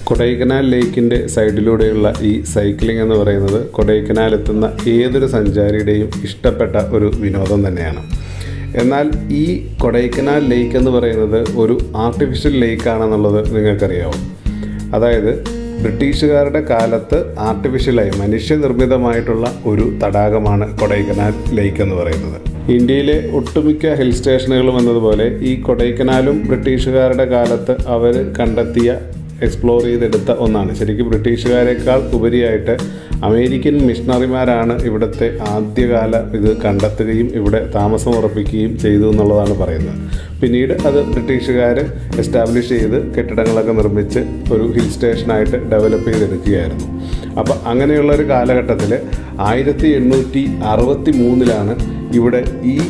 കൊടൈക്കനാൽ ലേക്കിൻ്റെ സൈഡിലൂടെയുള്ള ഈ സൈക്ലിംഗ് എന്ന് പറയുന്നത് കൊടൈക്കനാൽ എത്തുന്ന ഏതൊരു സഞ്ചാരിയുടെയും ഇഷ്ടപ്പെട്ട ഒരു വിനോദം തന്നെയാണ് എന്നാൽ ഈ കൊടൈക്കനാൽ ലേക്ക് എന്ന് പറയുന്നത് ഒരു ആർട്ടിഫിഷ്യൽ ലേക്കാണെന്നുള്ളത് നിങ്ങൾക്കറിയാവും അതായത് ബ്രിട്ടീഷുകാരുടെ കാലത്ത് ആർട്ടിഫിഷ്യലായി മനുഷ്യനിർമ്മിതമായിട്ടുള്ള ഒരു തടാകമാണ് കൊടൈക്കനാൽ ലേക്ക് എന്ന് പറയുന്നത് ഇന്ത്യയിലെ ഒട്ടുമിക്ക ഹിൽ സ്റ്റേഷനുകളും എന്നതുപോലെ ഈ കൊടൈക്കനാലും ബ്രിട്ടീഷുകാരുടെ കാലത്ത് അവർ കണ്ടെത്തിയ എക്സ്പ്ലോർ ചെയ്തെടുത്ത ഒന്നാണ് ശരിക്കും ബ്രിട്ടീഷുകാരെക്കാൾ ഉപരിയായിട്ട് അമേരിക്കൻ മിഷണറിമാരാണ് ഇവിടുത്തെ ആദ്യകാല ഇത് കണ്ടെത്തുകയും ഇവിടെ താമസം ഉറപ്പിക്കുകയും ചെയ്തു എന്നുള്ളതാണ് പറയുന്നത് പിന്നീട് അത് ബ്രിട്ടീഷുകാർ എസ്റ്റാബ്ലിഷ് ചെയ്ത് കെട്ടിടങ്ങളൊക്കെ നിർമ്മിച്ച് ഒരു ഹിൽ സ്റ്റേഷനായിട്ട് ഡെവലപ്പ് ചെയ്തെടുക്കുകയായിരുന്നു അപ്പോൾ അങ്ങനെയുള്ള ഒരു കാലഘട്ടത്തിൽ ആയിരത്തി എണ്ണൂറ്റി അറുപത്തി മൂന്നിലാണ് ഇവിടെ ഈ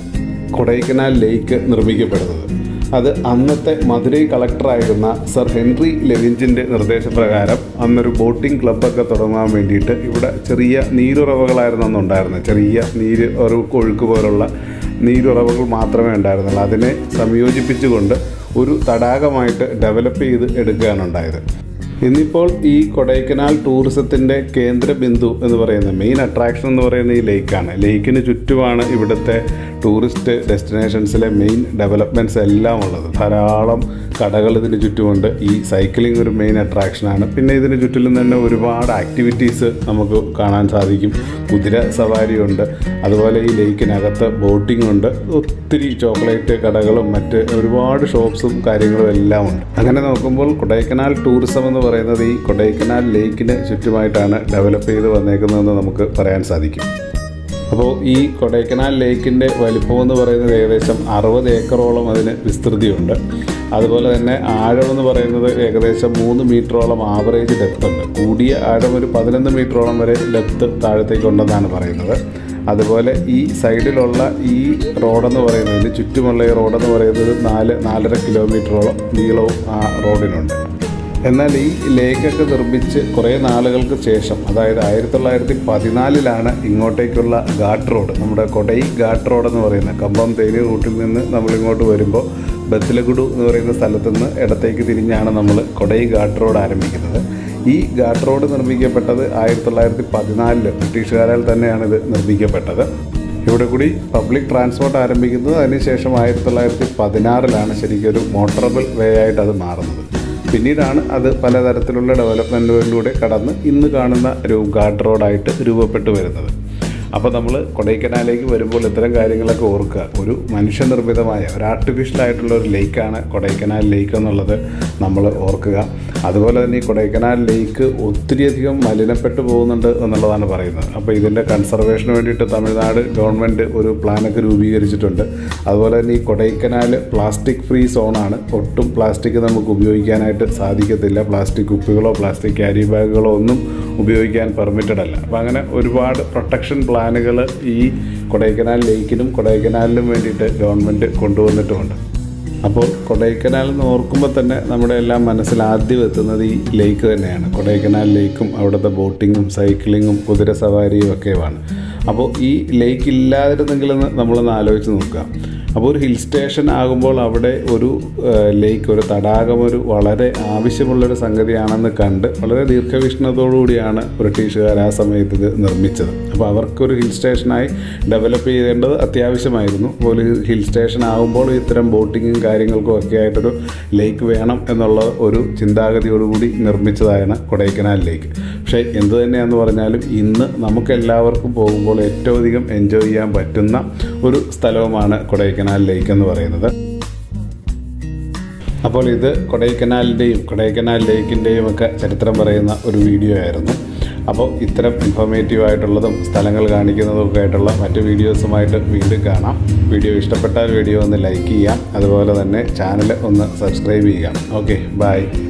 കൊടൈക്കനാൽ ലേക്ക് നിർമ്മിക്കപ്പെടുന്നത് അത് അന്നത്തെ മധുരൈ കളക്ടറായിരുന്ന സർ ഹെൻറി ലെവിഞ്ചിൻ്റെ നിർദ്ദേശപ്രകാരം അന്നൊരു ബോട്ടിംഗ് ക്ലബ്ബൊക്കെ തുടങ്ങാൻ വേണ്ടിയിട്ട് ഇവിടെ ചെറിയ നീരുറവകളായിരുന്നു അന്നുണ്ടായിരുന്നത് ചെറിയ നീര് ഒരു ഒഴുക്ക് പോലുള്ള നീരുറവകൾ മാത്രമേ ഉണ്ടായിരുന്നുള്ളൂ അതിനെ സംയോജിപ്പിച്ചുകൊണ്ട് ഒരു തടാകമായിട്ട് ഡെവലപ്പ് ചെയ്ത് എടുക്കുകയാണ് ഉണ്ടായത് ഇന്നിപ്പോൾ ഈ കൊടൈക്കനാൽ ടൂറിസത്തിൻ്റെ കേന്ദ്ര ബിന്ദു എന്ന് പറയുന്നത് മെയിൻ അട്രാക്ഷൻ എന്ന് പറയുന്നത് ഈ ലേക്കാണ് ലേക്കിന് ചുറ്റുമാണ് ഇവിടുത്തെ ടൂറിസ്റ്റ് ഡെസ്റ്റിനേഷൻസിലെ മെയിൻ ഡെവലപ്മെൻറ്റ്സ് എല്ലാം ഉള്ളത് ധാരാളം കടകൾ ഇതിന് ചുറ്റുമുണ്ട് ഈ സൈക്ലിംഗ് ഒരു മെയിൻ അട്രാക്ഷനാണ് പിന്നെ ഇതിന് ചുറ്റിലും തന്നെ ഒരുപാട് ആക്ടിവിറ്റീസ് നമുക്ക് കാണാൻ സാധിക്കും കുതിര സവാരിയുണ്ട് അതുപോലെ ഈ ലേക്കിനകത്ത് ബോട്ടിംഗ് ഉണ്ട് ഒത്തിരി ചോക്ലേറ്റ് കടകളും മറ്റ് ഒരുപാട് ഷോപ്സും കാര്യങ്ങളും എല്ലാം ഉണ്ട് അങ്ങനെ നോക്കുമ്പോൾ കൊടൈക്കനാൽ ടൂറിസം എന്ന് പറയുന്നത് ഈ കൊടൈക്കനാൽ ലേക്കിന് ചുറ്റുമായിട്ടാണ് ഡെവലപ്പ് ചെയ്ത് വന്നേക്കുന്നതെന്ന് നമുക്ക് പറയാൻ സാധിക്കും അപ്പോൾ ഈ കൊടൈക്കനാൽ ലേക്കിൻ്റെ വലിപ്പം എന്ന് പറയുന്നത് ഏകദേശം അറുപത് ഏക്കറോളം അതിന് വിസ്തൃതിയുണ്ട് അതുപോലെ തന്നെ ആഴം എന്ന് പറയുന്നത് ഏകദേശം മൂന്ന് മീറ്ററോളം ആവറേജ് ഡെപ്ത് ഉണ്ട് കൂടിയ ആഴം ഒരു പതിനൊന്ന് മീറ്ററോളം വരെ ഡെപ്ത് താഴത്തേക്കുണ്ടെന്നാണ് പറയുന്നത് അതുപോലെ ഈ സൈഡിലുള്ള ഈ റോഡെന്ന് പറയുന്നത് ഇതിന് ചുറ്റുമുള്ള ഈ റോഡെന്ന് പറയുന്നത് നാല് നാലര കിലോമീറ്ററോളം നീളവും ആ റോഡിനുണ്ട് എന്നാൽ ഈ ലേക്കൊക്കെ നിർമ്മിച്ച് കുറേ നാളുകൾക്ക് ശേഷം അതായത് ആയിരത്തി തൊള്ളായിരത്തി പതിനാലിലാണ് ഇങ്ങോട്ടേക്കുള്ള ഘാട്ട് റോഡ് നമ്മുടെ കൊടൈ ഘാട്ട് റോഡ് എന്ന് പറയുന്നത് കമ്പം തേനി റൂട്ടിൽ നിന്ന് നമ്മൾ ഇങ്ങോട്ട് വരുമ്പോൾ ബത്തിലഗുഡു എന്ന് പറയുന്ന സ്ഥലത്ത് നിന്ന് ഇടത്തേക്ക് തിരിഞ്ഞാണ് നമ്മൾ കൊടൈ ഘാട്ട് റോഡ് ആരംഭിക്കുന്നത് ഈ ഘാട്ട് റോഡ് നിർമ്മിക്കപ്പെട്ടത് ആയിരത്തി തൊള്ളായിരത്തി പതിനാലില് ബ്രിട്ടീഷുകാരാൽ തന്നെയാണ് ഇത് നിർമ്മിക്കപ്പെട്ടത് ഇവിടെ കൂടി പബ്ലിക് ട്രാൻസ്പോർട്ട് ആരംഭിക്കുന്നത് അതിനുശേഷം ആയിരത്തി തൊള്ളായിരത്തി പതിനാറിലാണ് ശരിക്കും ഒരു മോട്ടറബിൾ വേ ആയിട്ട് അത് മാറുന്നത് പിന്നീടാണ് അത് പലതരത്തിലുള്ള ഡെവലപ്മെൻറ്റുകളിലൂടെ കടന്ന് ഇന്ന് കാണുന്ന ഒരു ഗാർഡ് റോഡായിട്ട് രൂപപ്പെട്ടു വരുന്നത് അപ്പോൾ നമ്മൾ കൊടൈക്കനാലേക്ക് വരുമ്പോൾ ഇത്തരം കാര്യങ്ങളൊക്കെ ഓർക്കുക ഒരു മനുഷ്യനിർമ്മിതമായ ഒരു ആർട്ടിഫിഷ്യൽ ആയിട്ടുള്ള ഒരു ലേക്കാണ് കൊടൈക്കനാൽ ലേക്ക് എന്നുള്ളത് നമ്മൾ ഓർക്കുക അതുപോലെ തന്നെ ഈ കൊടൈക്കനാൽ ലേക്ക് ഒത്തിരിയധികം മലിനപ്പെട്ടു പോകുന്നുണ്ട് എന്നുള്ളതാണ് പറയുന്നത് അപ്പോൾ ഇതിൻ്റെ കൺസർവേഷന് വേണ്ടിയിട്ട് തമിഴ്നാട് ഗവൺമെൻറ് ഒരു പ്ലാനൊക്കെ രൂപീകരിച്ചിട്ടുണ്ട് അതുപോലെ തന്നെ ഈ കൊടൈക്കനാൽ പ്ലാസ്റ്റിക് ഫ്രീ സോണാണ് ഒട്ടും പ്ലാസ്റ്റിക് നമുക്ക് ഉപയോഗിക്കാനായിട്ട് സാധിക്കത്തില്ല പ്ലാസ്റ്റിക് കുപ്പികളോ പ്ലാസ്റ്റിക് ക്യാരി ബാഗുകളോ ഒന്നും ഉപയോഗിക്കാൻ പെർമിറ്റഡ് അല്ല അപ്പോൾ അങ്ങനെ ഒരുപാട് പ്രൊട്ടക്ഷൻ പ്ലാനുകൾ ഈ കൊടൈക്കനാൽ ലേക്കിനും കൊടൈക്കനാലിനും വേണ്ടിയിട്ട് ഗവൺമെൻറ് കൊണ്ടുവന്നിട്ടുമുണ്ട് അപ്പോൾ കൊടൈക്കനാൽ എന്ന് ഓർക്കുമ്പോൾ തന്നെ നമ്മുടെ എല്ലാം മനസ്സിൽ ആദ്യം എത്തുന്നത് ഈ ലേക്ക് തന്നെയാണ് കൊടൈക്കനാൽ ലേക്കും അവിടുത്തെ ബോട്ടിങ്ങും സൈക്ലിങ്ങും കുതിര സവാരിയും ഒക്കെയുമാണ് അപ്പോൾ ഈ ലേക്ക് ഇല്ലാതിരുന്നെങ്കിലെന്ന് നമ്മളൊന്ന് ആലോചിച്ച് നോക്കുക അപ്പോൾ ഒരു ഹിൽ സ്റ്റേഷൻ ആകുമ്പോൾ അവിടെ ഒരു ലേക്ക് ഒരു തടാകം ഒരു വളരെ ആവശ്യമുള്ളൊരു സംഗതിയാണെന്ന് കണ്ട് വളരെ ദീർഘവീക്ഷണത്തോടുകൂടിയാണ് ബ്രിട്ടീഷുകാർ ആ സമയത്ത് ഇത് നിർമ്മിച്ചത് അപ്പോൾ അവർക്കൊരു ഹിൽ സ്റ്റേഷനായി ഡെവലപ്പ് ചെയ്തേണ്ടത് അത്യാവശ്യമായിരുന്നു അപ്പോൾ ഹിൽ സ്റ്റേഷൻ ആകുമ്പോൾ ഇത്തരം ബോട്ടിങ്ങും കാര്യങ്ങൾക്കും ഒക്കെ ആയിട്ടൊരു ലേക്ക് വേണം എന്നുള്ള ഒരു ചിന്താഗതിയോടുകൂടി നിർമ്മിച്ചതാണ് കൊടൈക്കനാൽ ലേക്ക് പക്ഷേ എന്തു തന്നെയാണെന്ന് പറഞ്ഞാലും ഇന്ന് നമുക്കെല്ലാവർക്കും പോകുമ്പോൾ ഏറ്റവും അധികം എൻജോയ് ചെയ്യാൻ പറ്റുന്ന ഒരു സ്ഥലവുമാണ് കൊടൈക്കനാൽ ലേക്ക് എന്ന് പറയുന്നത് അപ്പോൾ ഇത് കൊടൈക്കനാലിൻ്റെയും കൊടൈക്കനാൽ ലേക്കിൻ്റെയും ഒക്കെ ചരിത്രം പറയുന്ന ഒരു വീഡിയോ ആയിരുന്നു അപ്പോൾ ഇത്തരം ഇൻഫോർമേറ്റീവ് ആയിട്ടുള്ളതും സ്ഥലങ്ങൾ കാണിക്കുന്നതും ഒക്കെ ആയിട്ടുള്ള മറ്റ് വീഡിയോസുമായിട്ട് വീണ്ടും കാണാം വീഡിയോ ഇഷ്ടപ്പെട്ടാൽ വീഡിയോ ഒന്ന് ലൈക്ക് ചെയ്യാം അതുപോലെ തന്നെ ചാനൽ ഒന്ന് സബ്സ്ക്രൈബ് ചെയ്യാം ഓക്കെ ബൈ